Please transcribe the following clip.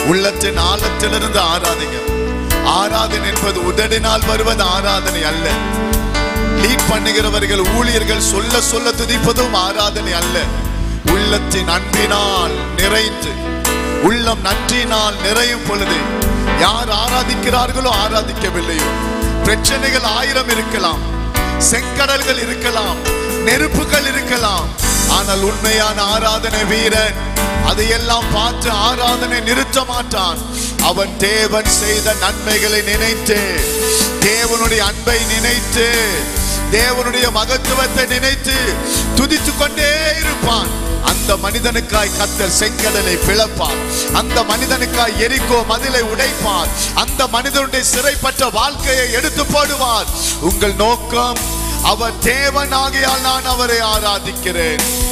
உள்ளத்தின் ஆழத்திலிருந்து ஆராதிங்க ஆராதனை என்பது உதடினால் வருவது ஆராதனை அல்ல லீட் பண்ணுகிறவர்கள் ஊழியர்கள் சொல்ல சொல்ல துதிப்பதும் ஆராதனை அல்ல உள்ளத்தின் அன்பினால் நிறைந்து உள்ளம் நன்றினால் நிறையும் பொழுது யார் ஆராதிக்கிறார்களோ ஆராதிக்கவில்லையோ பிரச்சனைகள் ஆயிரம் இருக்கலாம் செங்கடல்கள் இருக்கலாம் நெருப்புகள் இருக்கலாம் ஆனால் உண்மையான ஆராதனை வீரன் அதையெல்லாம் பார்த்து ஆராதனை நிறுத்த மாட்டான் அவன் தேவன் செய்த நன்மைகளை நினைத்து தேவனுடைய அன்பை நினைத்து தேவனுடைய மகத்துவத்தை நினைத்து துதித்துக் கொண்டே இருப்பான் அந்த மனிதனுக்காய் கத்தர் செங்கடலை பிளப்பார் அந்த மனிதனுக்காய் எரிக்கோ மதிலை உடைப்பார் அந்த மனிதனுடைய சிறைப்பட்ட வாழ்க்கையை எடுத்து போடுவார் உங்கள் நோக்கம் அவர் தேவனாகியால் நான் அவரை ஆராதிக்கிறேன்